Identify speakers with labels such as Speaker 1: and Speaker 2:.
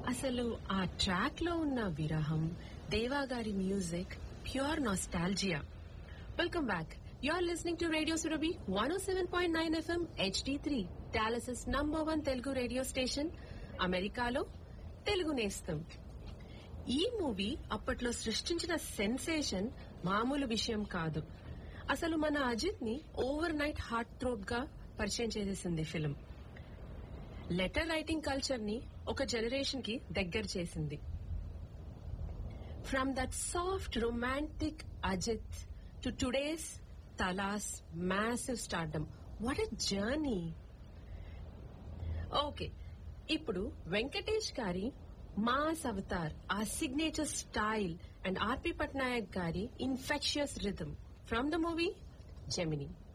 Speaker 1: అసలు ఆ ట్రాక్ లో ఉన్న విరహం దేవా గారి music pure nostalgia welcome back you are listening to radio Surabhi one seven point nine FM HD three డాలసస్ number one Telugu radio station అమెరికాలో తెలుగు నేస్తం ఈ మూవీ అప్పట్లో సృష్టించిన సెన్సేషన్ మామూలు విషయం కాదు అసలు మన అజిత్ ని ఓవర్ నైట్ హార్ట్ థ్రోప్ గా పరిచయం చేసేసింది ఫిలిం లెటర్ రైటింగ్ కల్చర్ ని ఒక జనరేషన్ కి దగ్గర చేసింది from that soft romantic Ajith to today's Thala's massive stardom what a journey okay ఇప్పుడు వెంకటేష్ గారి mass avatar uh signature style and RP Patnaik గారి infectious rhythm from the movie Gemini